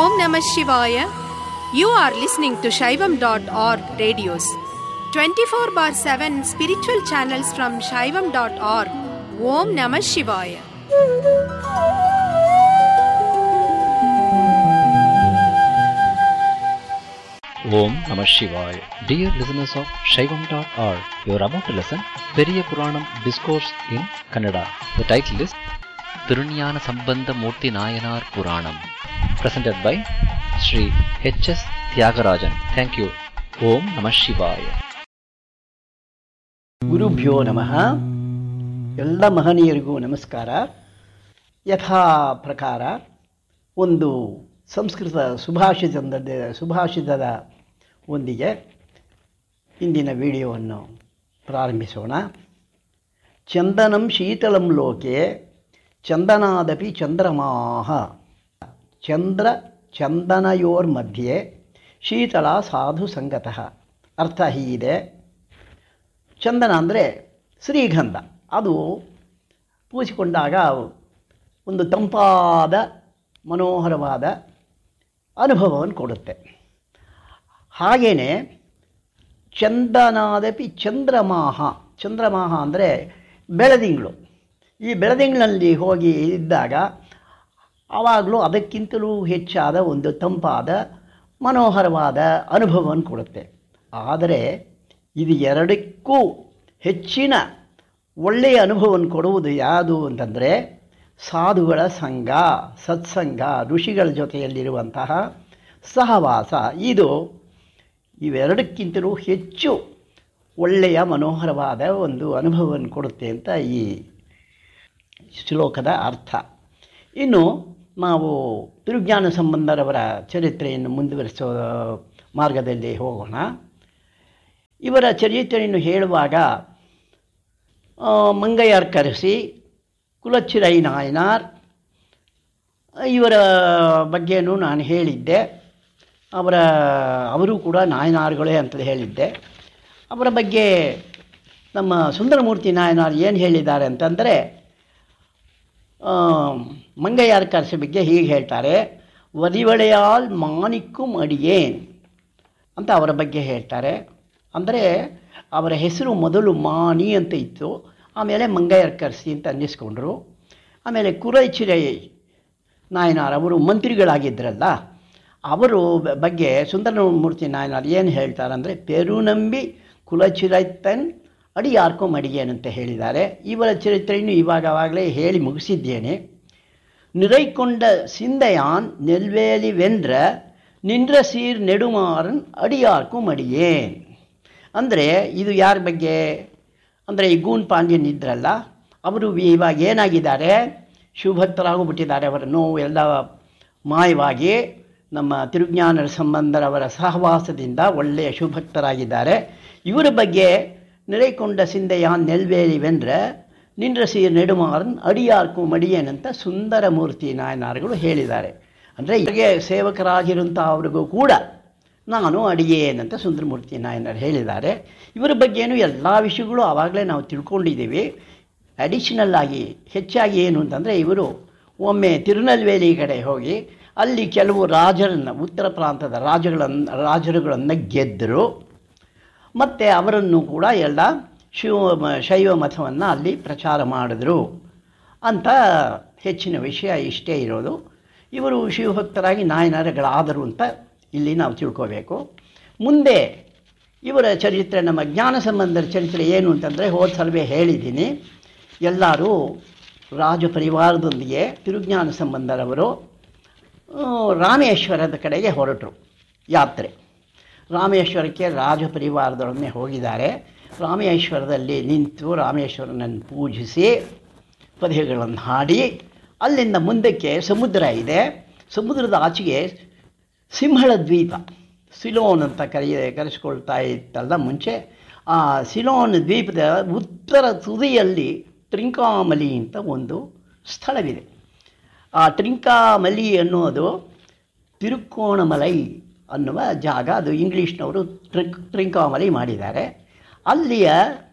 Om Namah Shivaya. You are listening to Shaivam.org radios. 24 bar 7 spiritual channels from Shaivam.org. Om Namah Shivaya. Om Namah Shivaya. Dear listeners of Shaivam.org, you are about to listen Periya Puranam Discourse in Kannada. The title is Tirunyana Sambandha Murti Nayanar Puranam. Presented by Sri H.S. Tyagarajan. Thank you. Om Namah Shivaya. ಗುರುಭ್ಯೋ ನಮಃ ಎಲ್ಲ ಮಹನೀಯರಿಗೂ ನಮಸ್ಕಾರ ಯಥಾ ಪ್ರಕಾರ ಒಂದು ಸಂಸ್ಕೃತ ಸುಭಾಷಿತದ ಸುಭಾಷಿತದ ಒಂದಿಗೆ ಇಂದಿನ ವಿಡಿಯೋವನ್ನು ಪ್ರಾರಂಭಿಸೋಣ ಚಂದನಂ ಶೀತಲಂ ಲೋಕೆ ಚಂದನಾದಪಿ ಚಂದ್ರಮಾಹ ಚಂದ್ರ ಚಂದನಯೋರ್ಮಧ್ಯೆ ಶೀತಳ ಸಾಧು ಸಂಗತಃ ಅರ್ಥ ಹೀಗಿದೆ ಚಂದನ ಅಂದರೆ ಶ್ರೀಗಂಧ ಅದು ಪೂಸಿಕೊಂಡಾಗ ಒಂದು ತಂಪಾದ ಮನೋಹರವಾದ ಅನುಭವವನ್ನು ಕೊಡುತ್ತೆ ಹಾಗೆಯೇ ಚಂದನಾದಪಿ ಚಂದ್ರಮಾಹ ಚಂದ್ರಮಾಹ ಅಂದರೆ ಬೆಳದಿಂಗಳು ಈ ಬೆಳದಿಂಗಳಲ್ಲಿ ಹೋಗಿ ಇದ್ದಾಗ ಆವಾಗಲೂ ಅದಕ್ಕಿಂತಲೂ ಹೆಚ್ಚಾದ ಒಂದು ತಂಪಾದ ಮನೋಹರವಾದ ಅನುಭವವನ್ನು ಕೊಡುತ್ತೆ ಆದರೆ ಇದು ಎರಡಕ್ಕೂ ಹೆಚ್ಚಿನ ಒಳ್ಳೆಯ ಅನುಭವವನ್ನು ಕೊಡುವುದು ಯಾವುದು ಅಂತಂದರೆ ಸಾಧುಗಳ ಸಂಘ ಸತ್ಸಂಗ ಋಷಿಗಳ ಜೊತೆಯಲ್ಲಿರುವಂತಹ ಸಹವಾಸ ಇದು ಇವೆರಡಕ್ಕಿಂತಲೂ ಹೆಚ್ಚು ಒಳ್ಳೆಯ ಮನೋಹರವಾದ ಒಂದು ಅನುಭವವನ್ನು ಕೊಡುತ್ತೆ ಅಂತ ಈ ಶ್ಲೋಕದ ಅರ್ಥ ಇನ್ನು ನಾವು ತಿರುಜ್ಞಾನ ಸಂಬಂಧರವರ ಚರಿತ್ರೆಯನ್ನು ಮುಂದುವರಿಸೋ ಮಾರ್ಗದಲ್ಲಿ ಹೋಗೋಣ ಇವರ ಚರಿತ್ರೆಯನ್ನು ಹೇಳುವಾಗ ಮಂಗಯ್ಯರ್ ಕರೆಸಿ ಕುಲಚ್ಚಿರೈ ನಾಯನಾರ್ ಇವರ ಬಗ್ಗೆನೂ ನಾನು ಹೇಳಿದ್ದೆ ಅವರ ಅವರು ಕೂಡ ನಾಯನಾರ್ಗಳೇ ಅಂತ ಹೇಳಿದ್ದೆ ಅವರ ಬಗ್ಗೆ ನಮ್ಮ ಸುಂದರಮೂರ್ತಿ ನಾಯನಾರ್ ಏನು ಹೇಳಿದ್ದಾರೆ ಅಂತಂದರೆ ಮಂಗಯ್ಯರ್ ಕರೆಸಿ ಬಗ್ಗೆ ಹೀಗೆ ಹೇಳ್ತಾರೆ ವದಿವಳೆಯಾಲ್ ಮಾಣಿಕ್ಕುಂ ಅಡಿಯೇನ್ ಅಂತ ಅವರ ಬಗ್ಗೆ ಹೇಳ್ತಾರೆ ಅಂದರೆ ಅವರ ಹೆಸರು ಮೊದಲು ಮಾಣಿ ಅಂತ ಇತ್ತು ಆಮೇಲೆ ಮಂಗಯ್ಯರ್ ಕರ್ಸಿ ಅಂತ ಅನ್ನಿಸ್ಕೊಂಡ್ರು ಆಮೇಲೆ ಕುರೈಚಿರೈ ನಾಯನಾರ್ ಅವರು ಮಂತ್ರಿಗಳಾಗಿದ್ದರಲ್ಲ ಅವರು ಬಗ್ಗೆ ಸುಂದರಮೂರ್ತಿ ನಾಯನಾರ್ ಏನು ಹೇಳ್ತಾರೆ ಅಂದರೆ ಪೆರುನಂಬಿ ಕುಲಚಿರೈತನ್ ಅಡಿ ಯಾರ್ಕೊ ಮಡಿಗೇನಂತ ಹೇಳಿದ್ದಾರೆ ಇವರ ಚರಿತ್ರೆಯನ್ನು ಇವಾಗವಾಗಲೇ ಹೇಳಿ ಮುಗಿಸಿದ್ದೇನೆ நிறைக்கொண்ட சிந்தையான் நெல்வேலி வென்ற ನಿಂದ್ರ ಸೀರ್ ನೆಡುಮಾರನ್ ಅಡಿಯಾರ್ಕು ಅಡಿಯೇನ್ ಅಂದರೆ ಇದು ಯಾರ ಬಗ್ಗೆ ಅಂದರೆ ಈ ಗೂನ್ ಪಾಂಡ್ಯನ್ ಇದ್ರಲ್ಲ ಅವರು ಇವಾಗ ಏನಾಗಿದ್ದಾರೆ ಶಿವಭಕ್ತರಾಗಿಬಿಟ್ಟಿದ್ದಾರೆ ಅವರ ನೋವು ಎಲ್ಲ ಮಾಯವಾಗಿ ನಮ್ಮ ತಿರುಜ್ಞಾನರ ಸಂಬಂಧರವರ ಸಹವಾಸದಿಂದ ಒಳ್ಳೆಯ ಶಿವಭಕ್ತರಾಗಿದ್ದಾರೆ ಇವರ ಬಗ್ಗೆ ನೆರೆಕೊಂಡ ಸಿಂಧೆಯಾನ್ ನೆಲ್ವೇಲಿ ವೆಂದ್ರೆ ನಿಂದ್ರ ಸೀರ್ ನೆಡುಮಾರನ್ ಅಡಿಯಾರ್ಕು ಮಡಿಯೇನ್ ಅಂತ ಸುಂದರಮೂರ್ತಿ ನಾಯನಾರ್ಗಳು ಹೇಳಿದ್ದಾರೆ ಅಂದರೆ ಇವರಿಗೆ ಸೇವಕರಾಗಿರುವಂಥ ಅವ್ರಿಗೂ ಕೂಡ ನಾನು ಅಡಿಯೇನಂತ ಸುಂದರಮೂರ್ತಿ ನಾಯನರು ಹೇಳಿದ್ದಾರೆ ಇವರ ಬಗ್ಗೆನೂ ಎಲ್ಲ ವಿಷಯಗಳು ಆವಾಗಲೇ ನಾವು ತಿಳ್ಕೊಂಡಿದ್ದೀವಿ ಅಡಿಷನಲ್ ಆಗಿ ಹೆಚ್ಚಾಗಿ ಏನು ಅಂತಂದರೆ ಇವರು ಒಮ್ಮೆ ತಿರುನಲ್ವೇಲಿ ಕಡೆ ಹೋಗಿ ಅಲ್ಲಿ ಕೆಲವು ರಾಜರನ್ನು ಉತ್ತರ ಪ್ರಾಂತದ ರಾಜಗಳನ್ನು ರಾಜರುಗಳನ್ನು ಗೆದ್ದರು ಮತ್ತು ಅವರನ್ನು ಕೂಡ ಎಲ್ಲ ಶಿವ ಶೈವ ಮತವನ್ನು ಅಲ್ಲಿ ಪ್ರಚಾರ ಮಾಡಿದ್ರು ಅಂತ ಹೆಚ್ಚಿನ ವಿಷಯ ಇಷ್ಟೇ ಇರೋದು ಇವರು ಶಿವಭಕ್ತರಾಗಿ ನಾಯನರುಗಳಾದರು ಅಂತ ಇಲ್ಲಿ ನಾವು ತಿಳ್ಕೋಬೇಕು ಮುಂದೆ ಇವರ ಚರಿತ್ರೆ ನಮ್ಮ ಜ್ಞಾನ ಸಂಬಂಧದ ಚರಿತ್ರೆ ಏನು ಅಂತಂದರೆ ಹೋದ ಸಲವೇ ಹೇಳಿದ್ದೀನಿ ಎಲ್ಲರೂ ರಾಜ ಪರಿವಾರದೊಂದಿಗೆ ತಿರುಜ್ಞಾನ ಸಂಬಂಧರವರು ರಾಮೇಶ್ವರದ ಕಡೆಗೆ ಹೊರಟರು ಯಾತ್ರೆ ರಾಮೇಶ್ವರಕ್ಕೆ ರಾಜ ಪರಿವಾರದೊಡನೆ ಹೋಗಿದ್ದಾರೆ ರಾಮೇಶ್ವರದಲ್ಲಿ ನಿಂತು ರಾಮೇಶ್ವರನನ್ನು ಪೂಜಿಸಿ ಪದ್ಯಗಳನ್ನು ಹಾಡಿ ಅಲ್ಲಿಂದ ಮುಂದಕ್ಕೆ ಸಮುದ್ರ ಇದೆ ಸಮುದ್ರದ ಆಚೆಗೆ ಸಿಂಹಳ ದ್ವೀಪ ಸಿಲೋನ್ ಅಂತ ಕರೆಯ ಕರೆಸ್ಕೊಳ್ತಾ ಇತ್ತಲ್ಲ ಮುಂಚೆ ಆ ಸಿಲೋನ್ ದ್ವೀಪದ ಉತ್ತರ ತುದಿಯಲ್ಲಿ ಟ್ರಿಂಕಾಮಲಿ ಅಂತ ಒಂದು ಸ್ಥಳವಿದೆ ಆ ಟ್ರಿಂಕಾಮಲಿ ಅನ್ನೋದು ತಿರುಕೋಣಮಲೈ ಅನ್ನುವ ಜಾಗ ಅದು ಇಂಗ್ಲೀಷ್ನವರು ಟ್ರಿಕ್ ಟ್ರಿಂಕಾಮಲಿ ಮಾಡಿದ್ದಾರೆ ಅಲ್ಲಿಯ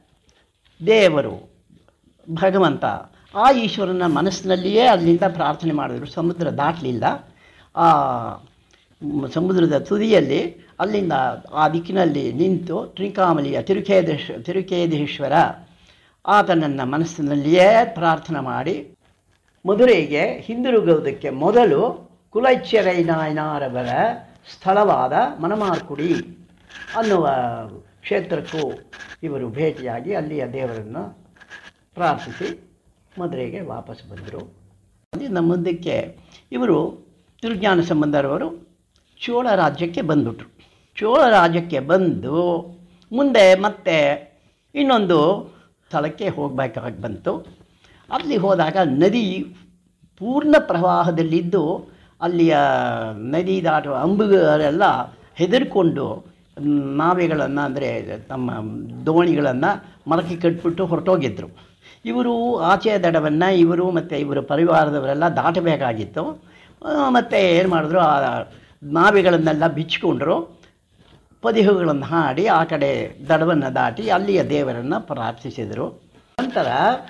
ದೇವರು ಭಗವಂತ ಆ ಈಶ್ವರನ ಮನಸ್ಸಿನಲ್ಲಿಯೇ ಅಲ್ಲಿಂದ ಪ್ರಾರ್ಥನೆ ಮಾಡಿದ್ರು ಸಮುದ್ರ ದಾಟಲಿಲ್ಲ ಆ ಮ್, ಸಮುದ್ರದ ತುದಿಯಲ್ಲಿ ಅಲ್ಲಿಂದ ಆ ದಿಕ್ಕಿನಲ್ಲಿ ನಿಂತು ತ್ರಿಕಾಮಲಿಯ ತಿರುಕೇದೇಶ್ ತಿರುಕೇದೇಶ್ವರ ಆತನನ್ನು ಮನಸ್ಸಿನಲ್ಲಿಯೇ ಪ್ರಾರ್ಥನೆ ಮಾಡಿ ಮಧುರೆಗೆ ಹಿಂದಿರುಗುವುದಕ್ಕೆ ಮೊದಲು ಕುಲಚ್ಚೆರೈ ನಾಯನಾರವರ ಸ್ಥಳವಾದ ಮನಮಾರ್ಕುಡಿ ಅನ್ನುವ ಕ್ಷೇತ್ರಕ್ಕೂ ಇವರು ಭೇಟಿಯಾಗಿ ಅಲ್ಲಿಯ ದೇವರನ್ನು ಪ್ರಾರ್ಥಿಸಿ ಮಧುರೆಗೆ ವಾಪಸ್ ಬಂದರು ಅಲ್ಲಿಂದ ಮುಂದಕ್ಕೆ ಇವರು ತಿರುಜ್ಞಾನ ಸಂಬಂಧರವರು ಚೋಳ ರಾಜ್ಯಕ್ಕೆ ಬಂದ್ಬಿಟ್ರು ಚೋಳ ರಾಜ್ಯಕ್ಕೆ ಬಂದು ಮುಂದೆ ಮತ್ತೆ ಇನ್ನೊಂದು ಸ್ಥಳಕ್ಕೆ ಹೋಗಬೇಕಾಗಿ ಬಂತು ಅಲ್ಲಿ ಹೋದಾಗ ನದಿ ಪೂರ್ಣ ಪ್ರವಾಹದಲ್ಲಿದ್ದು ಅಲ್ಲಿಯ ನದಿ ದಾಟುವ ಅಂಬುಗರೆಲ್ಲ ಹೆದರ್ಕೊಂಡು ನಾವೆಗಳನ್ನು ಅಂದರೆ ತಮ್ಮ ದೋಣಿಗಳನ್ನು ಮರಕ್ಕೆ ಕಟ್ಬಿಟ್ಟು ಹೊರಟೋಗಿದ್ರು ಇವರು ಆಚೆಯ ದಡವನ್ನು ಇವರು ಮತ್ತು ಇವರ ಪರಿವಾರದವರೆಲ್ಲ ದಾಟಬೇಕಾಗಿತ್ತು ಮತ್ತು ಏನು ಮಾಡಿದ್ರು ಆ ನಾವೆಗಳನ್ನೆಲ್ಲ ಬಿಚ್ಚಿಕೊಂಡ್ರು ಪದಿಹುಗಳನ್ನು ಹಾಡಿ ಆ ಕಡೆ ದಡವನ್ನು ದಾಟಿ ಅಲ್ಲಿಯ ದೇವರನ್ನು ಪ್ರಾರ್ಥಿಸಿದರು ನಂತರ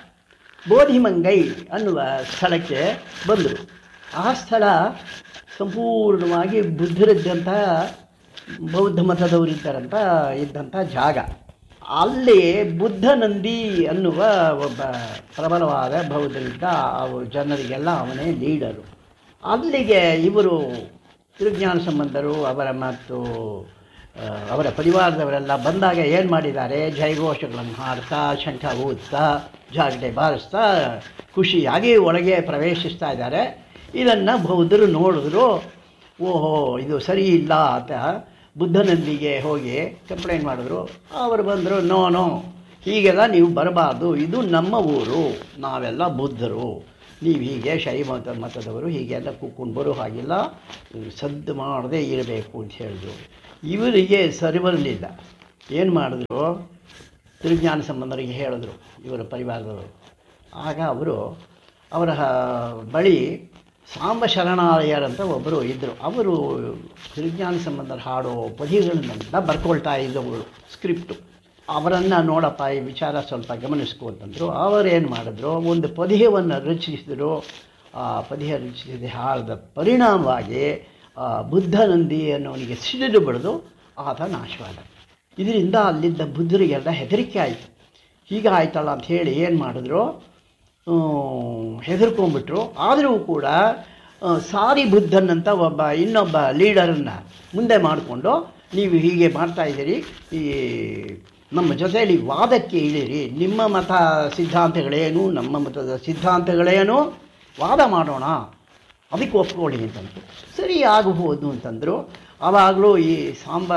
ಬೋಧಿಮಂಗೈ ಅನ್ನುವ ಸ್ಥಳಕ್ಕೆ ಬಂದರು ಆ ಸ್ಥಳ ಸಂಪೂರ್ಣವಾಗಿ ಬುದ್ಧರಿದ್ದಂಥ ಬೌದ್ಧ ಮತದವರಿದ್ದರಂಥ ಇದ್ದಂಥ ಜಾಗ ಅಲ್ಲಿ ಬುದ್ಧನಂದಿ ಅನ್ನುವ ಒಬ್ಬ ಪ್ರಬಲವಾದ ಬೌದ್ಧರಿದ್ದ ಅವರು ಜನರಿಗೆಲ್ಲ ಅವನೇ ಲೀಡರು ಅಲ್ಲಿಗೆ ಇವರು ತಿರುಜ್ಞಾನ ಸಂಬಂಧರು ಅವರ ಮತ್ತು ಆ, ಅವರ ಪರಿವಾರದವರೆಲ್ಲ ಬಂದಾಗ ಏನು ಮಾಡಿದ್ದಾರೆ ಜಯಘೋಷಗಳನ್ನು ಹಾಡ್ತಾ ಶಂಖ ಊದ್ತಾ ಜಾಗಟೆ ಬಾರಿಸ್ತಾ ಖುಷಿಯಾಗಿ ಒಳಗೆ ಪ್ರವೇಶಿಸ್ತಾ ಇದ್ದಾರೆ ಇದನ್ನು ಬೌದ್ಧರು ನೋಡಿದ್ರು ಓಹೋ ಇದು ಸರಿ ಇಲ್ಲ ಅಂತ ಬುದ್ಧನಂದಿಗೆ ಹೋಗಿ ಕಂಪ್ಲೇಂಟ್ ಮಾಡಿದ್ರು ಅವರು ಬಂದರು ನೋ ನೋ ಹೀಗೆಲ್ಲ ನೀವು ಬರಬಾರ್ದು ಇದು ನಮ್ಮ ಊರು ನಾವೆಲ್ಲ ಬುದ್ಧರು ನೀವು ಹೀಗೆ ಶೈವ ಮತ ಮತದವರು ಹೀಗೆಲ್ಲ ಕೂತ್ಕೊಂಡು ಬರೋ ಹಾಗಿಲ್ಲ ಸದ್ದು ಮಾಡದೇ ಇರಬೇಕು ಅಂತ ಹೇಳಿದ್ರು ಇವರಿಗೆ ಸರಿ ಬರಲಿಲ್ಲ ಏನು ಮಾಡಿದ್ರು ತಿರುಜ್ಞಾನ ಸಂಬಂಧರಿಗೆ ಹೇಳಿದ್ರು ಇವರ ಪರಿವಾರದವರು ಆಗ ಅವರು ಅವರ ಬಳಿ ಸಾಂಬ ಶರಣಾಲಯರಂತ ಒಬ್ಬರು ಇದ್ದರು ಅವರು ತಿರುಜ್ಞಾನ ಸಂಬಂಧರು ಹಾಡೋ ಪದಿಗಳನ್ನೆಲ್ಲ ಬರ್ಕೊಳ್ತಾ ಇದ್ದವರು ಸ್ಕ್ರಿಪ್ಟು ಅವರನ್ನು ನೋಡಪ್ಪ ಈ ವಿಚಾರ ಸ್ವಲ್ಪ ಗಮನಿಸ್ಕೊ ಅಂತಂದರು ಅವರೇನು ಮಾಡಿದ್ರು ಒಂದು ಪದ್ಯವನ್ನು ರಚಿಸಿದರು ಆ ಪದ್ಯ ರಚಿಸಿದ ಹಾಡಿದ ಪರಿಣಾಮವಾಗಿ ಆ ಬುದ್ಧನಂದಿ ಅನ್ನೋನಿಗೆ ಸಿಡಿದು ಬಿಡಿದು ಆತ ನಾಶವಾದ ಇದರಿಂದ ಅಲ್ಲಿದ್ದ ಬುದ್ಧರಿಗೆಲ್ಲ ಹೆದರಿಕೆ ಆಯಿತು ಹೀಗೆ ಆಯ್ತಲ್ಲ ಅಂತ ಹೇಳಿ ಏನು ಮಾಡಿದ್ರು ಹೆದರ್ಕೊಂಡ್ಬಿಟ್ರು ಆದರೂ ಕೂಡ ಆ, ಸಾರಿ ಬುದ್ಧನ್ ಅಂತ ಒಬ್ಬ ಇನ್ನೊಬ್ಬ ಲೀಡರನ್ನು ಮುಂದೆ ಮಾಡಿಕೊಂಡು ನೀವು ಹೀಗೆ ಮಾಡ್ತಾ ಇದ್ದೀರಿ ಈ ನಮ್ಮ ಜೊತೆಯಲ್ಲಿ ವಾದಕ್ಕೆ ಇಳಿರಿ ನಿಮ್ಮ ಮತ ಸಿದ್ಧಾಂತಗಳೇನು ನಮ್ಮ ಮತದ ಸಿದ್ಧಾಂತಗಳೇನು ವಾದ ಮಾಡೋಣ ಅದಕ್ಕೆ ಒಪ್ಕೊಳ್ಳಿ ಅಂತಂದರು ಸರಿ ಆಗಬಹುದು ಅಂತಂದರು ಆವಾಗಲೂ ಈ ಸಾಂಬ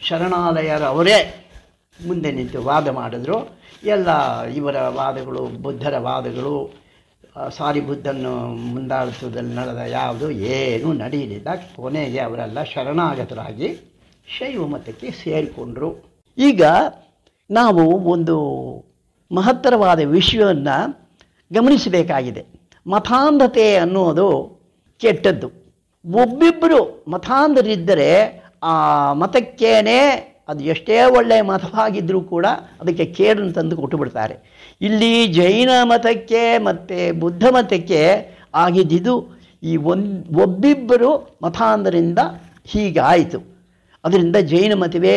ಶರಣಾಲಯರವರೇ ಮುಂದೆ ನಿಂತು ವಾದ ಮಾಡಿದ್ರು ಎಲ್ಲ ಇವರ ವಾದಗಳು ಬುದ್ಧರ ವಾದಗಳು ಆ, ಸಾರಿ ಬುದ್ಧನ್ನು ಮುಂದಾಡಿಸೋದಲ್ಲಿ ನಡೆದ ಯಾವುದು ಏನೂ ನಡೆಯಲಿಲ್ಲ ಕೊನೆಗೆ ಅವರೆಲ್ಲ ಶರಣಾಗತರಾಗಿ ಶೈವ ಮತಕ್ಕೆ ಸೇರಿಕೊಂಡ್ರು ಈಗ ನಾವು ಒಂದು ಮಹತ್ತರವಾದ ವಿಷಯವನ್ನು ಗಮನಿಸಬೇಕಾಗಿದೆ ಮತಾಂಧತೆ ಅನ್ನೋದು ಕೆಟ್ಟದ್ದು ಒಬ್ಬಿಬ್ಬರು ಮತಾಂಧರಿದ್ದರೆ ಆ ಮತಕ್ಕೇನೆ ಅದು ಎಷ್ಟೇ ಒಳ್ಳೆಯ ಮತವಾಗಿದ್ದರೂ ಕೂಡ ಅದಕ್ಕೆ ಕೇಡನ್ನು ತಂದು ಕೊಟ್ಟು ಬಿಡ್ತಾರೆ ಇಲ್ಲಿ ಜೈನ ಮತಕ್ಕೆ ಮತ್ತು ಬುದ್ಧ ಮತಕ್ಕೆ ಆಗಿದ್ದಿದ್ದು ಈ ಒಂದು ಒಬ್ಬಿಬ್ಬರು ಮತಾಂಧರಿಂದ ಹೀಗಾಯಿತು ಅದರಿಂದ ಜೈನ ಮತವೇ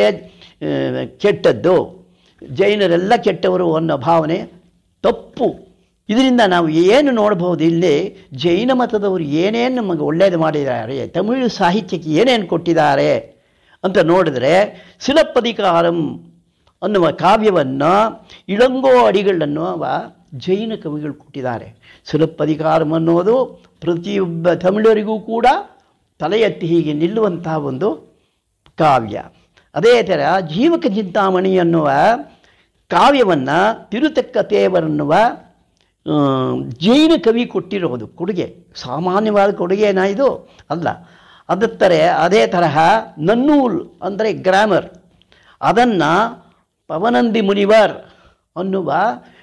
ಆ, ಕೆಟ್ಟದ್ದು ಜೈನರೆಲ್ಲ ಕೆಟ್ಟವರು ಅನ್ನೋ ಭಾವನೆ ತಪ್ಪು ಇದರಿಂದ ನಾವು ಏನು ನೋಡಬಹುದು ಇಲ್ಲಿ ಜೈನ ಮತದವರು ಏನೇನು ನಮಗೆ ಒಳ್ಳೇದು ಮಾಡಿದ್ದಾರೆ ತಮಿಳು ಸಾಹಿತ್ಯಕ್ಕೆ ಏನೇನು ಕೊಟ್ಟಿದ್ದಾರೆ ಅಂತ ನೋಡಿದ್ರೆ ಶಿಲಪ್ಪದಿಕಾರಂ ಅನ್ನುವ ಕಾವ್ಯವನ್ನು ಇಳಂಗೋ ಅಡಿಗಳನ್ನುವ ಜೈನ ಕವಿಗಳು ಕೊಟ್ಟಿದ್ದಾರೆ ಶಿಲಪ್ಪದಿಕಾರಂ ಅನ್ನೋದು ಪ್ರತಿಯೊಬ್ಬ ತಮಿಳರಿಗೂ ಕೂಡ ತಲೆ ಎತ್ತಿ ಹೀಗೆ ನಿಲ್ಲುವಂತಹ ಒಂದು ಕಾವ್ಯ ಅದೇ ಥರ ಜೀವಕ ಚಿಂತಾಮಣಿ ಅನ್ನುವ ಕಾವ್ಯವನ್ನು ತಿರುತಕ್ಕ ತೇವರನ್ನುವ ಆ, ಜೈನ ಕವಿ ಕೊಟ್ಟಿರೋದು ಕೊಡುಗೆ ಸಾಮಾನ್ಯವಾದ ಕೊಡುಗೆನಾ ಇದು ಅಲ್ಲ ಅದತ್ತರೆ ಅದೇ ತರಹ ನನ್ನೂಲ್ ಅಂದರೆ ಗ್ರಾಮರ್ ಅದನ್ನು ಪವನಂದಿ ಮುನಿವರ್ ಅನ್ನುವ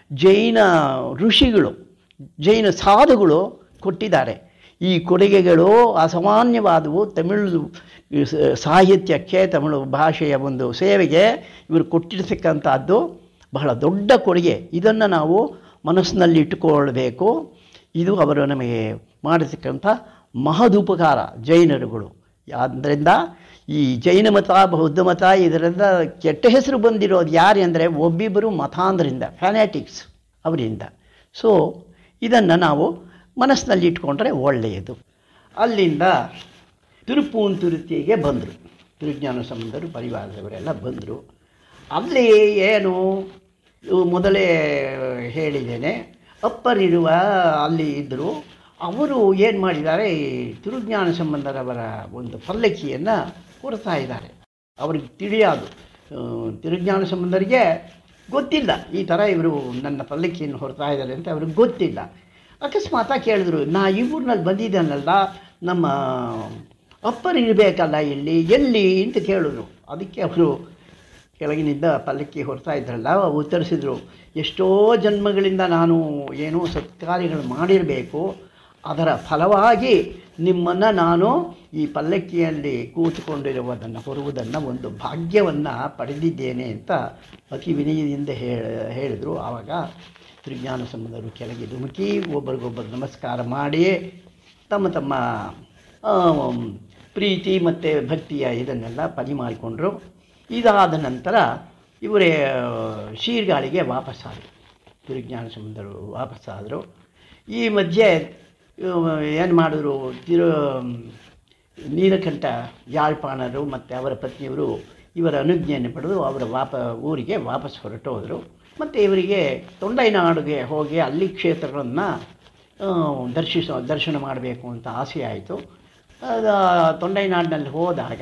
ಜೈನ ಋಷಿಗಳು ಜೈನ ಸಾಧುಗಳು ಕೊಟ್ಟಿದ್ದಾರೆ ಈ ಕೊಡುಗೆಗಳು ಅಸಾಮಾನ್ಯವಾದವು ತಮಿಳು ಸ- ಸಾಹಿತ್ಯಕ್ಕೆ ತಮಿಳು ಭಾಷೆಯ ಒಂದು ಸೇವೆಗೆ ಇವರು ಕೊಟ್ಟಿರ್ತಕ್ಕಂಥದ್ದು ಬಹಳ ದೊಡ್ಡ ಕೊಡುಗೆ ಇದನ್ನು ನಾವು ಮನಸ್ಸಿನಲ್ಲಿ ಇಟ್ಟುಕೊಳ್ಬೇಕು ಇದು ಅವರು ನಮಗೆ ಮಾಡಿರ್ತಕ್ಕಂಥ ಮಹದುಪಕಾರ ಜೈನರುಗಳು ಆದ್ದರಿಂದ ಈ ಜೈನ ಮತ ಬೌದ್ಧ ಮತ ಇದರಿಂದ ಕೆಟ್ಟ ಹೆಸರು ಬಂದಿರೋದು ಯಾರು ಅಂದರೆ ಒಬ್ಬಿಬ್ಬರು ಮತಾಂಧರಿಂದ ಫ್ಯಾನಾಟಿಕ್ಸ್ ಅವರಿಂದ ಸೊ ಇದನ್ನು ನಾವು ಮನಸ್ಸಿನಲ್ಲಿ ಇಟ್ಕೊಂಡ್ರೆ ಒಳ್ಳೆಯದು ಅಲ್ಲಿಂದ ತಿರುಪೂಂತುರುತಿಗೆ ಬಂದರು ತಿರುಜ್ಞಾನ ಸಂಬಂಧರು ಪರಿವಾರದವರೆಲ್ಲ ಬಂದರು ಅಲ್ಲಿ ಏನು ಇವು ಮೊದಲೇ ಹೇಳಿದ್ದೇನೆ ಅಪ್ಪರಿರುವ ಅಲ್ಲಿ ಇದ್ದರು ಅವರು ಏನು ಮಾಡಿದ್ದಾರೆ ಈ ತಿರುಜ್ಞಾನ ಸಂಬಂಧರವರ ಒಂದು ಪಲ್ಲಕ್ಕಿಯನ್ನು ಹೊರತಾ ಇದ್ದಾರೆ ಅವ್ರಿಗೆ ತಿಳಿಯೋದು ಆ, ತಿರುಜ್ಞಾನ ಸಂಬಂಧರಿಗೆ ಗೊತ್ತಿಲ್ಲ ಈ ಥರ ಇವರು ನನ್ನ ಪಲ್ಲಕ್ಕಿಯನ್ನು ಹೊರತಾ ಇದ್ದಾರೆ ಅಂತ ಅವ್ರಿಗೆ ಗೊತ್ತಿಲ್ಲ ಅಕಸ್ಮಾತಾಗಿ ಕೇಳಿದ್ರು ನಾ ಈ ಊರಿನಲ್ಲಿ ಬಂದಿದ್ದಾನಲ್ಲ ನಮ್ಮ ಅಪ್ಪರು ಇರಬೇಕಲ್ಲ ಇಲ್ಲಿ ಎಲ್ಲಿ ಅಂತ ಕೇಳಿದ್ರು ಅದಕ್ಕೆ ಅವರು ಕೆಳಗಿನಿಂದ ಪಲ್ಲಕ್ಕಿ ಹೊರತಾ ಇದ್ರಲ್ಲ ಉತ್ತರಿಸಿದ್ರು ಎಷ್ಟೋ ಜನ್ಮಗಳಿಂದ ನಾನು ಏನೋ ಸತ್ಕಾರ್ಯಗಳು ಮಾಡಿರಬೇಕು ಅದರ ಫಲವಾಗಿ ನಿಮ್ಮನ್ನು ನಾನು ಈ ಪಲ್ಲಕ್ಕಿಯಲ್ಲಿ ಕೂತುಕೊಂಡಿರುವುದನ್ನು ಹೊರುವುದನ್ನು ಒಂದು ಭಾಗ್ಯವನ್ನು ಪಡೆದಿದ್ದೇನೆ ಅಂತ ಅತಿ ವಿನಯದಿಂದ ಹೇಳ ಹೇಳಿದರು ಆವಾಗ ತ್ರಿಜ್ಞಾನ ಸಂಬಂಧರು ಕೆಳಗೆ ಧುಮುಕಿ ಒಬ್ಬರಿಗೊಬ್ಬರು ನಮಸ್ಕಾರ ಮಾಡಿ ತಮ್ಮ ತಮ್ಮ ಆ, ಪ್ರೀತಿ ಮತ್ತು ಭಕ್ತಿಯ ಇದನ್ನೆಲ್ಲ ಪರಿ ಮಾಡಿಕೊಂಡ್ರು ಇದಾದ ನಂತರ ಇವರೇ ಶೀರ್ಗಾಳಿಗೆ ವಾಪಸ್ಸಾದರು ತಿರುಜ್ಞಾನ ಸಂಬಂಧರು ವಾಪಸ್ಸಾದರು ಈ ಮಧ್ಯೆ ಏನು ಮಾಡಿದ್ರು ತಿರು ನೀಲಕಂಠ ಯಾಳ್ಪಾಣರು ಮತ್ತು ಅವರ ಪತ್ನಿಯವರು ಇವರ ಅನುಜ್ಞೆಯನ್ನು ಪಡೆದು ಅವರ ವಾಪ ಊರಿಗೆ ವಾಪಸ್ ಹೊರಟೋದರು ಮತ್ತು ಇವರಿಗೆ ತೊಂಡೈನಾಡಿಗೆ ಹೋಗಿ ಅಲ್ಲಿ ಕ್ಷೇತ್ರಗಳನ್ನು ದರ್ಶಿಸ ದರ್ಶನ ಮಾಡಬೇಕು ಅಂತ ಆಸೆ ಆಯಿತು ಅದು ತೊಂಡೈನಾಡಿನಲ್ಲಿ ಹೋದಾಗ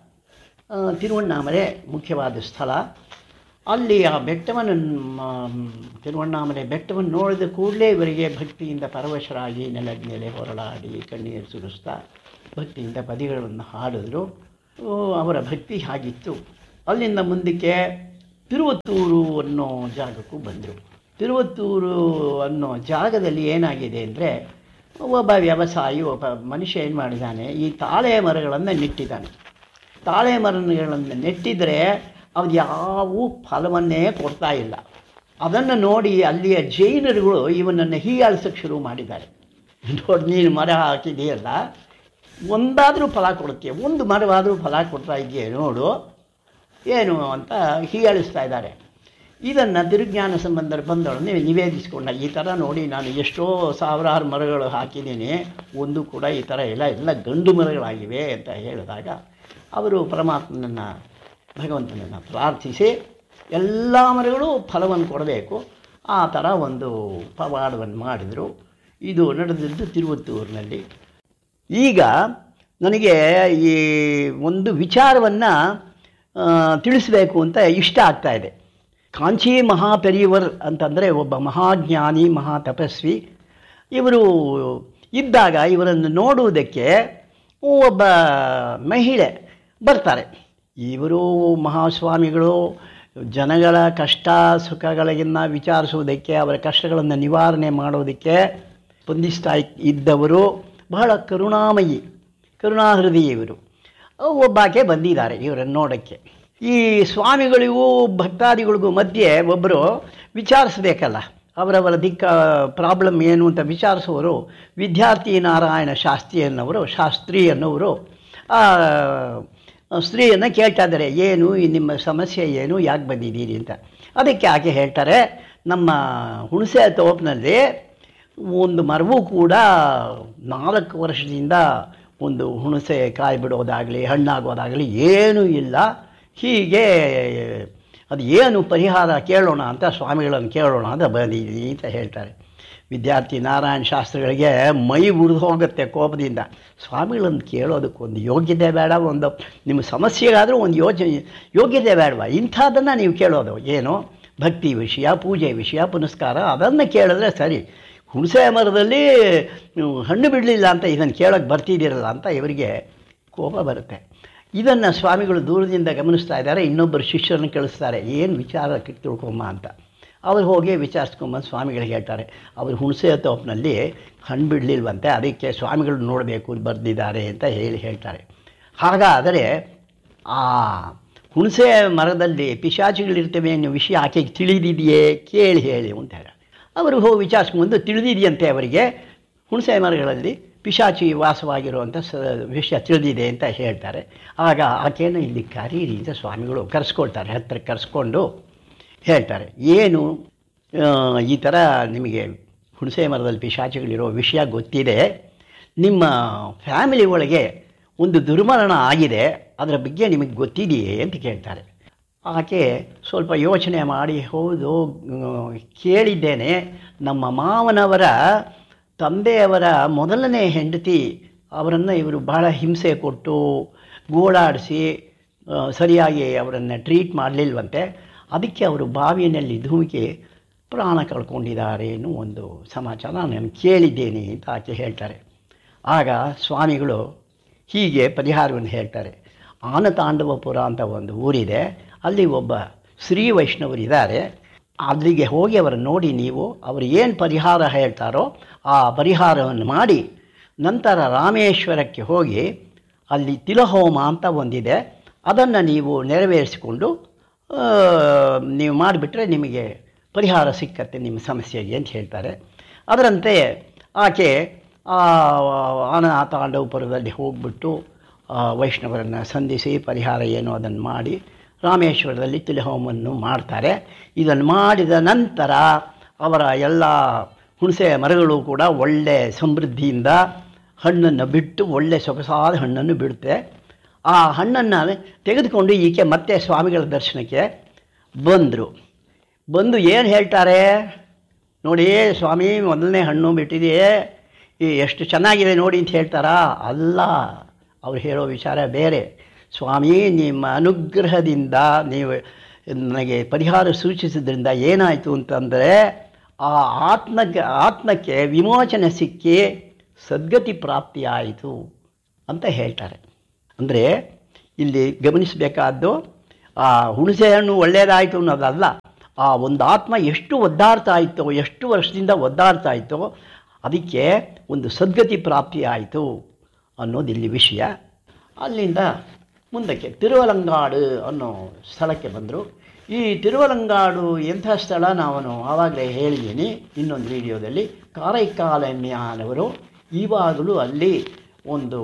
ಆ, ತಿರುವಣ್ಣಾಮಲೆ ಮುಖ್ಯವಾದ ಸ್ಥಳ ಅಲ್ಲಿ ಆ ಬೆಟ್ಟವನ್ನು ಮ- ತಿರುವಣ್ಣಾಮಲೆ ಬೆಟ್ಟವನ್ನು ನೋಡಿದ ಕೂಡಲೇ ಇವರಿಗೆ ಭಕ್ತಿಯಿಂದ ಪರವಶರಾಗಿ ನೆಲದ ಮೇಲೆ ಹೊರಳಾಡಿ ಕಣ್ಣೀರು ಸುರಿಸ್ತಾ ಭಕ್ತಿಯಿಂದ ಪದಿಗಳನ್ನು ಹಾಡಿದ್ರು ಓ, ಅವರ ಭಕ್ತಿ ಹಾಗಿತ್ತು ಅಲ್ಲಿಂದ ಮುಂದಕ್ಕೆ ತಿರುವತ್ತೂರು ಅನ್ನೋ ಜಾಗಕ್ಕೂ ಬಂದರು ತಿರುವತ್ತೂರು ಅನ್ನೋ ಜಾಗದಲ್ಲಿ ಏನಾಗಿದೆ ಅಂದರೆ ಒಬ್ಬ ವ್ಯವಸಾಯಿ ಒಬ್ಬ ಮನುಷ್ಯ ಏನು ಮಾಡಿದ್ದಾನೆ ಈ ತಾಳೆ ಮರಗಳನ್ನು ನೆಟ್ಟಿದ್ದಾನೆ ತಾಳೆ ಮರಗಳನ್ನು ನೆಟ್ಟಿದ್ರೆ ಅದು ಯಾವ ಫಲವನ್ನೇ ಕೊಡ್ತಾ ಇಲ್ಲ ಅದನ್ನು ನೋಡಿ ಅಲ್ಲಿಯ ಜೈನರುಗಳು ಇವನನ್ನು ಹೀಯಾಳಿಸೋಕ್ಕೆ ಶುರು ಮಾಡಿದ್ದಾರೆ ನೋಡಿ ನೀನು ಮರ ಹಾಕಿದೆಯಲ್ಲ ಒಂದಾದರೂ ಫಲ ಕೊಡುತ್ತೆ ಒಂದು ಮರವಾದರೂ ಫಲ ಕೊಡ್ತಾ ಇದೆಯೇ ನೋಡು ಏನು ಅಂತ ಹೀಯಾಳಿಸ್ತಾ ಇದ್ದಾರೆ ಇದನ್ನು ತಿರುಜ್ಞಾನ ಸಂಬಂಧರು ಬಂದೊಡನೆ ನಿವೇದಿಸಿಕೊಂಡ ಈ ಥರ ನೋಡಿ ನಾನು ಎಷ್ಟೋ ಸಾವಿರಾರು ಮರಗಳು ಹಾಕಿದ್ದೀನಿ ಒಂದು ಕೂಡ ಈ ಥರ ಎಲ್ಲ ಎಲ್ಲ ಗಂಡು ಮರಗಳಾಗಿವೆ ಅಂತ ಹೇಳಿದಾಗ ಅವರು ಪರಮಾತ್ಮನನ್ನು ಭಗವಂತನನ್ನು ಪ್ರಾರ್ಥಿಸಿ ಎಲ್ಲ ಮರಗಳು ಫಲವನ್ನು ಕೊಡಬೇಕು ಆ ಥರ ಒಂದು ಪವಾಡವನ್ನು ಮಾಡಿದರು ಇದು ನಡೆದಿದ್ದು ತಿರುವತ್ತೂರಿನಲ್ಲಿ ಈಗ ನನಗೆ ಈ ಒಂದು ವಿಚಾರವನ್ನು ತಿಳಿಸಬೇಕು ಅಂತ ಇಷ್ಟ ಆಗ್ತಾ ಇದೆ ಕಾಂಚಿ ಮಹಾಪೆರಿಯವರ್ ಅಂತಂದರೆ ಒಬ್ಬ ಮಹಾಜ್ಞಾನಿ ಮಹಾ ತಪಸ್ವಿ ಇವರು ಇದ್ದಾಗ ಇವರನ್ನು ನೋಡುವುದಕ್ಕೆ ಒಬ್ಬ ಮಹಿಳೆ ಬರ್ತಾರೆ ಇವರು ಮಹಾಸ್ವಾಮಿಗಳು ಜನಗಳ ಕಷ್ಟ ಸುಖಗಳಿಗಿನ್ನ ವಿಚಾರಿಸುವುದಕ್ಕೆ ಅವರ ಕಷ್ಟಗಳನ್ನು ನಿವಾರಣೆ ಮಾಡೋದಕ್ಕೆ ಸ್ಪಂದಿಸ್ತಾ ಇದ್ದವರು ಬಹಳ ಕರುಣಾಮಯಿ ಕರುಣಾಹೃದಯಿ ಇವರು ಒಬ್ಬಾಕೆ ಬಂದಿದ್ದಾರೆ ಇವರನ್ನು ನೋಡೋಕ್ಕೆ ಈ ಸ್ವಾಮಿಗಳಿಗೂ ಭಕ್ತಾದಿಗಳಿಗೂ ಮಧ್ಯೆ ಒಬ್ಬರು ವಿಚಾರಿಸಬೇಕಲ್ಲ ಅವರವರ ದಿಕ್ಕ ಪ್ರಾಬ್ಲಮ್ ಏನು ಅಂತ ವಿಚಾರಿಸುವವರು ವಿದ್ಯಾರ್ಥಿ ನಾರಾಯಣ ಶಾಸ್ತ್ರಿ ಅನ್ನೋರು ಶಾಸ್ತ್ರಿ ಅನ್ನೋರು ಆ ಸ್ತ್ರೀಯನ್ನು ಕೇಳ್ತಾ ಇದ್ದಾರೆ ಏನು ಈ ನಿಮ್ಮ ಸಮಸ್ಯೆ ಏನು ಯಾಕೆ ಬಂದಿದ್ದೀರಿ ಅಂತ ಅದಕ್ಕೆ ಆಕೆ ಹೇಳ್ತಾರೆ ನಮ್ಮ ಹುಣಸೆ ತೋಪಿನಲ್ಲಿ ಒಂದು ಮರವೂ ಕೂಡ ನಾಲ್ಕು ವರ್ಷದಿಂದ ಒಂದು ಹುಣಸೆ ಕಾಯಿ ಬಿಡೋದಾಗಲಿ ಹಣ್ಣಾಗೋದಾಗಲಿ ಏನೂ ಇಲ್ಲ ಹೀಗೆ ಅದು ಏನು ಪರಿಹಾರ ಕೇಳೋಣ ಅಂತ ಸ್ವಾಮಿಗಳನ್ನು ಕೇಳೋಣ ಅಂತ ಬಂದಿದ್ದೀನಿ ಅಂತ ಹೇಳ್ತಾರೆ ವಿದ್ಯಾರ್ಥಿ ನಾರಾಯಣ ಶಾಸ್ತ್ರಿಗಳಿಗೆ ಮೈ ಉರಿದು ಹೋಗುತ್ತೆ ಕೋಪದಿಂದ ಸ್ವಾಮಿಗಳನ್ನು ಕೇಳೋದಕ್ಕೊಂದು ಯೋಗ್ಯತೆ ಬೇಡ ಒಂದು ನಿಮ್ಮ ಸಮಸ್ಯೆಗಾದರೂ ಒಂದು ಯೋಚನೆ ಯೋಗ್ಯತೆ ಬೇಡವಾ ಇಂಥದ್ದನ್ನು ನೀವು ಕೇಳೋದು ಏನು ಭಕ್ತಿ ವಿಷಯ ಪೂಜೆ ವಿಷಯ ಪುನಸ್ಕಾರ ಅದನ್ನು ಕೇಳಿದ್ರೆ ಸರಿ ಹುಣಸೆ ಮರದಲ್ಲಿ ನೀವು ಹಣ್ಣು ಬಿಡಲಿಲ್ಲ ಅಂತ ಇದನ್ನು ಕೇಳೋಕ್ಕೆ ಬರ್ತಿದ್ದೀರಲ್ಲ ಅಂತ ಇವರಿಗೆ ಕೋಪ ಬರುತ್ತೆ ಇದನ್ನು ಸ್ವಾಮಿಗಳು ದೂರದಿಂದ ಗಮನಿಸ್ತಾ ಇದ್ದಾರೆ ಇನ್ನೊಬ್ಬರು ಶಿಷ್ಯರನ್ನು ಕಳಿಸ್ತಾರೆ ಏನು ವಿಚಾರ ತಿಳ್ಕೊಂಬ ಅಂತ ಅವ್ರು ಹೋಗಿ ವಿಚಾರಿಸ್ಕೊಂಬಂದು ಸ್ವಾಮಿಗಳಿಗೆ ಹೇಳ್ತಾರೆ ಅವರು ಹುಣಸೆ ತೋಪಿನಲ್ಲಿ ಹಣ್ಣು ಬಿಡಲಿಲ್ವಂತೆ ಅದಕ್ಕೆ ಸ್ವಾಮಿಗಳು ನೋಡಬೇಕು ಬರ್ದಿದ್ದಾರೆ ಅಂತ ಹೇಳಿ ಹೇಳ್ತಾರೆ ಹಾಗಾದರೆ ಆ ಹುಣಸೆ ಮರದಲ್ಲಿ ಪಿಶಾಚಿಗಳಿರ್ತವೆ ಅನ್ನೋ ವಿಷಯ ಆಕೆಗೆ ತಿಳಿದಿದೆಯೇ ಕೇಳಿ ಹೇಳಿ ಅಂತ ಹೇಳಿ ಅವರು ಹೋಗಿ ವಿಚಾರಿಸ್ಕೊಂಡು ತಿಳಿದಿದೆಯಂತೆ ಅವರಿಗೆ ಹುಣಸೆ ಮರಗಳಲ್ಲಿ ಪಿಶಾಚಿ ವಾಸವಾಗಿರುವಂಥ ಸ ವಿಷಯ ತಿಳಿದಿದೆ ಅಂತ ಹೇಳ್ತಾರೆ ಆಗ ಆಕೆಯನ್ನು ಇಲ್ಲಿ ಕರೀರಿ ಅಂತ ಸ್ವಾಮಿಗಳು ಕರೆಸ್ಕೊಳ್ತಾರೆ ಹತ್ತಿರ ಕರೆಸ್ಕೊಂಡು ಹೇಳ್ತಾರೆ ಏನು ಆ, ಈ ಥರ ನಿಮಗೆ ಹುಣಸೆ ಮರದಲ್ಲಿ ಪಿಶಾಚಿಗಳಿರೋ ವಿಷಯ ಗೊತ್ತಿದೆ ನಿಮ್ಮ ಫ್ಯಾಮಿಲಿ ಒಳಗೆ ಒಂದು ದುರ್ಮರಣ ಆಗಿದೆ ಅದರ ಬಗ್ಗೆ ನಿಮಗೆ ಗೊತ್ತಿದೆಯೇ ಅಂತ ಕೇಳ್ತಾರೆ ಆಕೆ ಸ್ವಲ್ಪ ಯೋಚನೆ ಮಾಡಿ ಹೌದು ಆ, ಕೇಳಿದ್ದೇನೆ ನಮ್ಮ ಮಾವನವರ ತಂದೆಯವರ ಮೊದಲನೇ ಹೆಂಡತಿ ಅವರನ್ನು ಇವರು ಬಹಳ ಹಿಂಸೆ ಕೊಟ್ಟು ಗೋಳಾಡಿಸಿ ಆ, ಸರಿಯಾಗಿ ಅವರನ್ನು ಟ್ರೀಟ್ ಮಾಡಲಿಲ್ವಂತೆ ಅದಕ್ಕೆ ಅವರು ಬಾವಿಯಲ್ಲಿ ಧುಮುಕಿ ಪ್ರಾಣ ಕಳ್ಕೊಂಡಿದ್ದಾರೆ ಎನ್ನುವ ಒಂದು ಸಮಾಚಾರ ನಾನು ಕೇಳಿದ್ದೇನೆ ಅಂತ ಆಕೆ ಹೇಳ್ತಾರೆ ಆಗ ಸ್ವಾಮಿಗಳು ಹೀಗೆ ಪರಿಹಾರವನ್ನು ಹೇಳ್ತಾರೆ ಆನತಾಂಡವಪುರ ಅಂತ ಒಂದು ಊರಿದೆ ಅಲ್ಲಿ ಒಬ್ಬ ಶ್ರೀ ವೈಷ್ಣವರು ಇದ್ದಾರೆ ಅಲ್ಲಿಗೆ ಹೋಗಿ ಅವರನ್ನು ನೋಡಿ ನೀವು ಅವರು ಏನು ಪರಿಹಾರ ಹೇಳ್ತಾರೋ ಆ ಪರಿಹಾರವನ್ನು ಮಾಡಿ ನಂತರ ರಾಮೇಶ್ವರಕ್ಕೆ ಹೋಗಿ ಅಲ್ಲಿ ತಿಲಹೋಮ ಅಂತ ಒಂದಿದೆ ಅದನ್ನು ನೀವು ನೆರವೇರಿಸಿಕೊಂಡು ಆ, ನೀವು ಮಾಡಿಬಿಟ್ರೆ ನಿಮಗೆ ಪರಿಹಾರ ಸಿಕ್ಕತ್ತೆ ನಿಮ್ಮ ಸಮಸ್ಯೆಗೆ ಅಂತ ಹೇಳ್ತಾರೆ ಅದರಂತೆ ಆಕೆ ಆ ಅನಾಥಾಂಡವಪುರದಲ್ಲಿ ಹೋಗ್ಬಿಟ್ಟು ಆ ವೈಷ್ಣವರನ್ನು ಸಂಧಿಸಿ ಪರಿಹಾರ ಏನು ಅದನ್ನು ಮಾಡಿ ರಾಮೇಶ್ವರದಲ್ಲಿ ತಿಲಹೋಮವನ್ನು ಮಾಡ್ತಾರೆ ಇದನ್ನು ಮಾಡಿದ ನಂತರ ಅವರ ಎಲ್ಲ ಹುಣಸೆ ಮರಗಳು ಕೂಡ ಒಳ್ಳೆ ಸಮೃದ್ಧಿಯಿಂದ ಹಣ್ಣನ್ನು ಬಿಟ್ಟು ಒಳ್ಳೆ ಸೊಗಸಾದ ಹಣ್ಣನ್ನು ಬಿಡುತ್ತೆ ಆ ಹಣ್ಣನ್ನು ತೆಗೆದುಕೊಂಡು ಈಕೆ ಮತ್ತೆ ಸ್ವಾಮಿಗಳ ದರ್ಶನಕ್ಕೆ ಬಂದರು ಬಂದು ಏನು ಹೇಳ್ತಾರೆ ನೋಡಿ ಸ್ವಾಮಿ ಮೊದಲನೇ ಹಣ್ಣು ಬಿಟ್ಟಿದೆಯೇ ಈ ಎಷ್ಟು ಚೆನ್ನಾಗಿದೆ ನೋಡಿ ಅಂತ ಹೇಳ್ತಾರಾ ಅಲ್ಲ ಅವ್ರು ಹೇಳೋ ವಿಚಾರ ಬೇರೆ ಸ್ವಾಮಿ ನಿಮ್ಮ ಅನುಗ್ರಹದಿಂದ ನೀವು ನನಗೆ ಪರಿಹಾರ ಸೂಚಿಸಿದ್ರಿಂದ ಏನಾಯಿತು ಅಂತಂದರೆ ಆ ಆತ್ಮಕ್ಕೆ ಆತ್ಮಕ್ಕೆ ವಿಮೋಚನೆ ಸಿಕ್ಕಿ ಸದ್ಗತಿ ಪ್ರಾಪ್ತಿಯಾಯಿತು ಅಂತ ಹೇಳ್ತಾರೆ ಅಂದರೆ ಇಲ್ಲಿ ಗಮನಿಸಬೇಕಾದ್ದು ಆ ಹುಣಸೆ ಹಣ್ಣು ಒಳ್ಳೆಯದಾಯಿತು ಅನ್ನೋದಲ್ಲ ಆ ಒಂದು ಆತ್ಮ ಎಷ್ಟು ಒದ್ದಾಡ್ತಾ ಇತ್ತೋ ಎಷ್ಟು ವರ್ಷದಿಂದ ಒದ್ದಾಡ್ತಾ ಇತ್ತೋ ಅದಕ್ಕೆ ಒಂದು ಸದ್ಗತಿ ಪ್ರಾಪ್ತಿ ಆಯಿತು ಅನ್ನೋದು ಇಲ್ಲಿ ವಿಷಯ ಅಲ್ಲಿಂದ ಮುಂದಕ್ಕೆ ತಿರುವಲಂಗಾಡು ಅನ್ನೋ ಸ್ಥಳಕ್ಕೆ ಬಂದರು ಈ ತಿರುವಲಂಗಾಡು ಎಂಥ ಸ್ಥಳ ನಾನು ಆವಾಗಲೇ ಹೇಳಿದ್ದೀನಿ ಇನ್ನೊಂದು ವಿಡಿಯೋದಲ್ಲಿ ಕಾರೈಕಾಲಮ್ಯಾನವರು ಈವಾಗಲೂ ಅಲ್ಲಿ ಒಂದು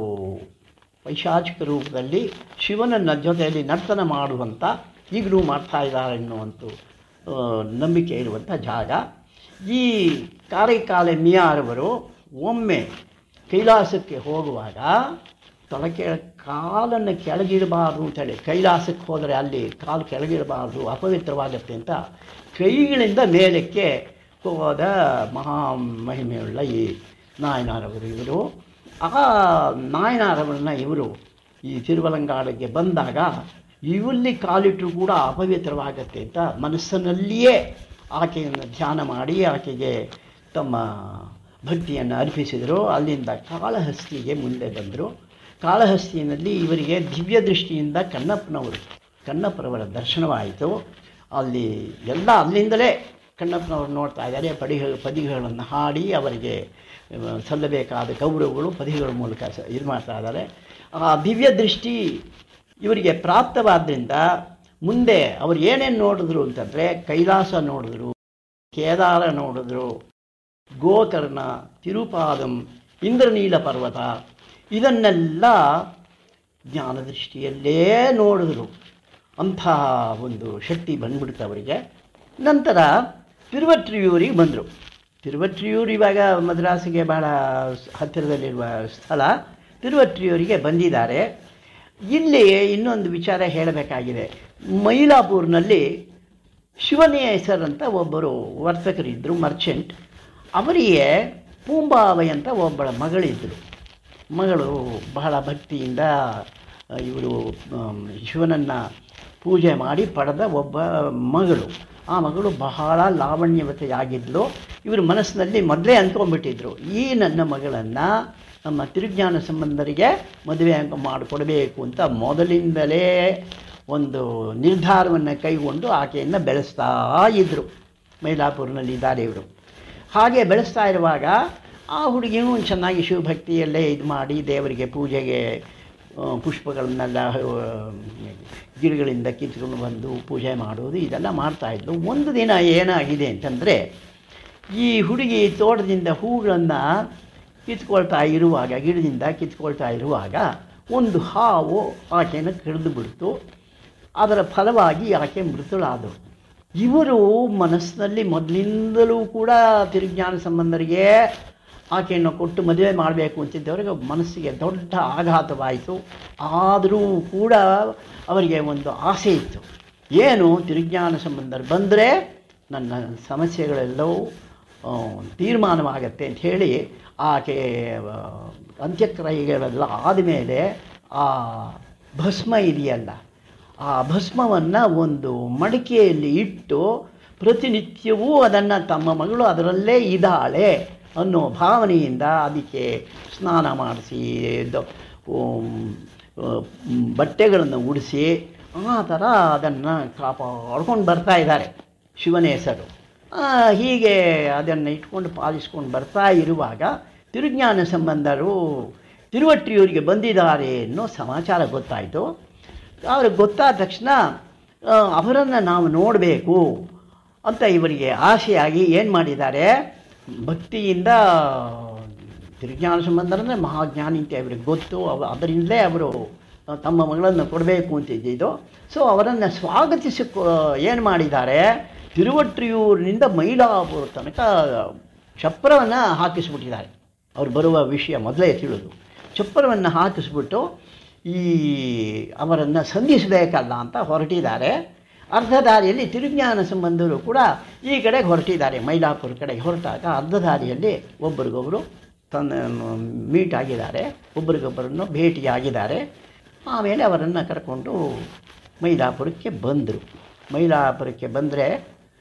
ಪೈಶಾಚಿಕ ರೂಪದಲ್ಲಿ ಶಿವನನ್ನ ಜೊತೆಯಲ್ಲಿ ನರ್ತನ ಮಾಡುವಂಥ ಈಗಲೂ ಮಾಡ್ತಾ ಇದ್ದಾರೆ ಎನ್ನುವಂಥ ಆ, ನಂಬಿಕೆ ಇರುವಂಥ ಜಾಗ ಈ ಕಾರೈಕಾಲೆ ಮಿಯಾರವರು ಒಮ್ಮೆ ಕೈಲಾಸಕ್ಕೆ ಹೋಗುವಾಗ ತಲೆ ಕೆಳ ಕಾಲನ್ನು ಕೆಳಗಿಡಬಾರ್ದು ಅಂತೇಳಿ ಕೈಲಾಸಕ್ಕೆ ಹೋದರೆ ಅಲ್ಲಿ ಕಾಲು ಕೆಳಗಿಡಬಾರ್ದು ಅಪವಿತ್ರವಾಗತ್ತೆ ಅಂತ ಕೈಗಳಿಂದ ಮೇಲಕ್ಕೆ ಹೋದ ಮಹಾ ಮಹಿಮೆಯುಳ್ಳ ಈ ನಾಯನಾರವರು ಇವರು ಆ ನಾಯನಾರವರನ್ನ ಇವರು ಈ ತಿರುವಲಂಗಾಡಿಗೆ ಬಂದಾಗ ಇವಲ್ಲಿ ಕಾಲಿಟ್ಟರು ಕೂಡ ಅಪವಿತ್ರವಾಗತ್ತೆ ಅಂತ ಮನಸ್ಸಿನಲ್ಲಿಯೇ ಆಕೆಯನ್ನು ಧ್ಯಾನ ಮಾಡಿ ಆಕೆಗೆ ತಮ್ಮ ಭಕ್ತಿಯನ್ನು ಅರ್ಪಿಸಿದರು ಅಲ್ಲಿಂದ ಕಾಳಹಸ್ತಿಗೆ ಮುಂದೆ ಬಂದರು ಕಾಳಹಸ್ತಿಯಲ್ಲಿ ಇವರಿಗೆ ದಿವ್ಯ ದೃಷ್ಟಿಯಿಂದ ಕಣ್ಣಪ್ಪನವರು ಕಣ್ಣಪ್ಪನವರ ದರ್ಶನವಾಯಿತು ಅಲ್ಲಿ ಎಲ್ಲ ಅಲ್ಲಿಂದಲೇ ಕಣ್ಣಪ್ಪನವರು ನೋಡ್ತಾ ಇದ್ದಾರೆ ಪಡಿಗಳು ಪದಿಗಳನ್ನು ಹಾಡಿ ಅವರಿಗೆ ಆ, ಸಲ್ಲಬೇಕಾದ ಗೌರವಗಳು ಪದಿಗಳ ಮೂಲಕ ಸ ಇದು ಮಾಡ್ತಾ ಇದ್ದಾರೆ ಆ ದಿವ್ಯ ದೃಷ್ಟಿ ಇವರಿಗೆ ಪ್ರಾಪ್ತವಾದ್ದರಿಂದ ಮುಂದೆ ಅವರು ಏನೇನು ನೋಡಿದ್ರು ಅಂತಂದರೆ ಕೈಲಾಸ ನೋಡಿದ್ರು ಕೇದಾರ ನೋಡಿದ್ರು ಗೋಕರ್ಣ ತಿರುಪಾದಂ ಇಂದ್ರನೀಲ ಪರ್ವತ ಇದನ್ನೆಲ್ಲ ಜ್ಞಾನದೃಷ್ಟಿಯಲ್ಲೇ ನೋಡಿದ್ರು ಅಂಥ ಒಂದು ಶಕ್ತಿ ಬಂದ್ಬಿಡ್ತು ಅವರಿಗೆ ನಂತರ ತಿರುವಟ್ರಿಯೂರಿಗೆ ಬಂದರು ತಿರುವಟ್ರಿಯೂರು ಇವಾಗ ಮದ್ರಾಸಿಗೆ ಬಹಳ ಹತ್ತಿರದಲ್ಲಿರುವ ಸ್ಥಳ ತಿರುವಟ್ರಿಯೂರಿಗೆ ಬಂದಿದ್ದಾರೆ ಇಲ್ಲಿ ಇನ್ನೊಂದು ವಿಚಾರ ಹೇಳಬೇಕಾಗಿದೆ ಮೈಲಾಪುರ್ನಲ್ಲಿ ಶಿವನೇ ಹೆಸರಂತ ಒಬ್ಬರು ವರ್ತಕರಿದ್ದರು ಮರ್ಚೆಂಟ್ ಅವರಿಗೆ ಪೂಂಬಾವೈ ಅಂತ ಒಬ್ಬಳ ಮಗಳಿದ್ದರು ಮಗಳು ಬಹಳ ಭಕ್ತಿಯಿಂದ ಇವರು ಶಿವನನ್ನು ಪೂಜೆ ಮಾಡಿ ಪಡೆದ ಒಬ್ಬ ಮಗಳು ಆ ಮಗಳು ಬಹಳ ಲಾವಣ್ಯವತೆಯಾಗಿದ್ಲು ಇವರು ಮನಸ್ಸಿನಲ್ಲಿ ಮೊದಲೇ ಅಂದ್ಕೊಂಡ್ಬಿಟ್ಟಿದ್ರು ಈ ನನ್ನ ಮಗಳನ್ನು ನಮ್ಮ ತಿರುಜ್ಞಾನ ಸಂಬಂಧರಿಗೆ ಮದುವೆ ಅಂಕ ಮಾಡಿಕೊಡಬೇಕು ಅಂತ ಮೊದಲಿಂದಲೇ ಒಂದು ನಿರ್ಧಾರವನ್ನು ಕೈಗೊಂಡು ಆಕೆಯನ್ನು ಬೆಳೆಸ್ತಾ ಇದ್ದರು ಮೈಲಾಪುರ್ನಲ್ಲಿ ಇದ್ದಾರೆ ಇವರು ಹಾಗೆ ಬೆಳೆಸ್ತಾ ಇರುವಾಗ ಆ ಹುಡುಗಿನೂ ಚೆನ್ನಾಗಿ ಶಿವಭಕ್ತಿಯಲ್ಲೇ ಇದು ಮಾಡಿ ದೇವರಿಗೆ ಪೂಜೆಗೆ ಆ, ಪುಷ್ಪಗಳನ್ನೆಲ್ಲ ಆ, ಗಿಡಗಳಿಂದ ಕಿತ್ಕೊಂಡು ಬಂದು ಪೂಜೆ ಮಾಡೋದು ಇದೆಲ್ಲ ಮಾಡ್ತಾಯಿದ್ಲು ಒಂದು ದಿನ ಏನಾಗಿದೆ ಅಂತಂದರೆ ಈ ಹುಡುಗಿ ತೋಟದಿಂದ ಹೂಗಳನ್ನು ಕಿತ್ಕೊಳ್ತಾ ಇರುವಾಗ ಗಿಡದಿಂದ ಕಿತ್ಕೊಳ್ತಾ ಇರುವಾಗ ಒಂದು ಹಾವು ಆಕೆಯನ್ನು ಕಡಿದು ಬಿಡ್ತು ಅದರ ಫಲವಾಗಿ ಆಕೆ ಮೃತಳಾದಳು ಇವರು ಮನಸ್ಸಿನಲ್ಲಿ ಮೊದಲಿಂದಲೂ ಕೂಡ ತಿರುಜ್ಞಾನ ಸಂಬಂಧರಿಗೆ ಆಕೆಯನ್ನು ಕೊಟ್ಟು ಮದುವೆ ಮಾಡಬೇಕು ಅಂತಿದ್ದವರಿಗೆ ಮನಸ್ಸಿಗೆ ದೊಡ್ಡ ಆಘಾತವಾಯಿತು ಆದರೂ ಕೂಡ ಅವರಿಗೆ ಒಂದು ಆಸೆ ಇತ್ತು ಏನು ತಿರುಜ್ಞಾನ ಸಂಬಂಧರು ಬಂದರೆ ನನ್ನ ಸಮಸ್ಯೆಗಳೆಲ್ಲವೂ ಆ, ತೀರ್ಮಾನವಾಗತ್ತೆ ಅಂತ ಹೇಳಿ ಆಕೆ ಆ, ಅಂತ್ಯಕ್ರಿಯೆಗಳೆಲ್ಲ ಆದಮೇಲೆ ಆ ಭಸ್ಮ ಇದೆಯಲ್ಲ ಆ ಭಸ್ಮವನ್ನು ಒಂದು ಮಡಿಕೆಯಲ್ಲಿ ಇಟ್ಟು ಪ್ರತಿನಿತ್ಯವೂ ಅದನ್ನು ತಮ್ಮ ಮಗಳು ಅದರಲ್ಲೇ ಇದ್ದಾಳೆ ಅನ್ನೋ ಭಾವನೆಯಿಂದ ಅದಕ್ಕೆ ಸ್ನಾನ ಮಾಡಿಸಿ ದ- ಉಮ್, ಆ, ಬಟ್ಟೆಗಳನ್ನು ಉಡಿಸಿ ಆ ಥರ ಅದನ್ನು ಕಾಪಾಡ್ಕೊಂಡು ಬರ್ತಾ ಇದ್ದಾರೆ ಶಿವನ ಹೆಸರು ಆ, ಹೀಗೆ ಅದನ್ನು ಇಟ್ಕೊಂಡು ಪಾಲಿಸ್ಕೊಂಡು ಬರ್ತಾ ಇರುವಾಗ ತಿರುಜ್ಞಾನ ಸಂಬಂಧರು ತಿರುವಟ್ಟಿಯೂರಿಗೆ ಬಂದಿದ್ದಾರೆ ಅನ್ನೋ ಸಮಾಚಾರ ಗೊತ್ತಾಯಿತು ಅವ್ರಿಗೆ ಗೊತ್ತಾದ ತಕ್ಷಣ ಅವರನ್ನು ನಾವು ನೋಡಬೇಕು ಅಂತ ಇವರಿಗೆ ಆಸೆಯಾಗಿ ಏನು ಮಾಡಿದ್ದಾರೆ ಭಕ್ತಿಯಿಂದ ತಿರುಜ್ಞಾನ ಸಂಬಂಧರೇ ಮಹಾಜ್ಞಾನಿ ಅಂತ ಇವರಿಗೆ ಗೊತ್ತು ಅವ ಅದರಿಂದಲೇ ಅವರು ತಮ್ಮ ಮಗಳನ್ನು ಕೊಡಬೇಕು ಅಂತಿದ್ದಿದ್ದು ಸೊ ಅವರನ್ನು ಸ್ವಾಗತಿಸಿ ಏನು ಮಾಡಿದ್ದಾರೆ ತಿರುವಟ್ರಿಯೂರಿನಿಂದ ಮೈಲಾಪುರ ತನಕ ಚಪ್ರವನ್ನು ಹಾಕಿಸ್ಬಿಟ್ಟಿದ್ದಾರೆ ಅವ್ರು ಬರುವ ವಿಷಯ ಮೊದಲೇ ತಿಳಿದು ಚಪ್ಪರವನ್ನು ಹಾಕಿಸ್ಬಿಟ್ಟು ಈ ಅವರನ್ನು ಸಂಧಿಸಬೇಕಲ್ಲ ಅಂತ ಹೊರಟಿದ್ದಾರೆ ಅರ್ಧ ದಾರಿಯಲ್ಲಿ ತಿರುಜ್ಞಾನ ಸಂಬಂಧರು ಕೂಡ ಈ ಕಡೆಗೆ ಹೊರಟಿದ್ದಾರೆ ಮೈಲಾಪುರ ಕಡೆಗೆ ಹೊರಟಾಗ ಅರ್ಧ ದಾರಿಯಲ್ಲಿ ಒಬ್ಬರಿಗೊಬ್ಬರು ತನ್ನ ಮೀಟ್ ಆಗಿದ್ದಾರೆ ಒಬ್ಬರಿಗೊಬ್ಬರನ್ನು ಭೇಟಿಯಾಗಿದ್ದಾರೆ ಆಮೇಲೆ ಅವರನ್ನು ಕರ್ಕೊಂಡು ಮೈಲಾಪುರಕ್ಕೆ ಬಂದರು ಮೈಲಾಪುರಕ್ಕೆ ಬಂದರೆ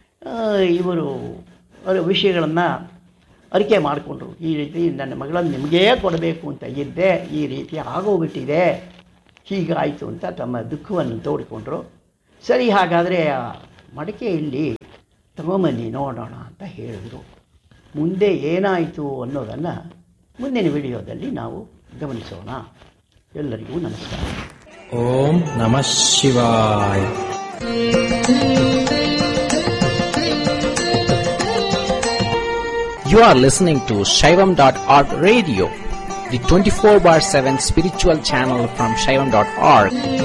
ಇವರು ಅವರ ವಿಷಯಗಳನ್ನು ಅರಿಕೆ ಮಾಡಿಕೊಂಡ್ರು ಈ ರೀತಿ ನನ್ನ ಮಗಳನ್ನು ನಿಮಗೇ ಕೊಡಬೇಕು ಅಂತ ಇದ್ದೆ ಈ ರೀತಿ ಆಗೋಗ್ಬಿಟ್ಟಿದೆ ಹೀಗಾಯಿತು ಅಂತ ತಮ್ಮ ದುಃಖವನ್ನು ತೋಡಿಕೊಂಡ್ರು ಸರಿ ಹಾಗಾದರೆ ಆ ಮಡಿಕೆ ಇಲ್ಲಿ ತಗೊಂಬನ್ನಿ ನೋಡೋಣ ಅಂತ ಹೇಳಿದರು ಮುಂದೆ ಏನಾಯಿತು ಅನ್ನೋದನ್ನು ಮುಂದಿನ ವಿಡಿಯೋದಲ್ಲಿ ನಾವು ಗಮನಿಸೋಣ ಎಲ್ಲರಿಗೂ ನಮಸ್ಕಾರ ಓಂ ನಮಃ ಶಿವಾಯ You are listening to Shaivam.org radio, the 24 bar 7 spiritual channel from Shaivam.org.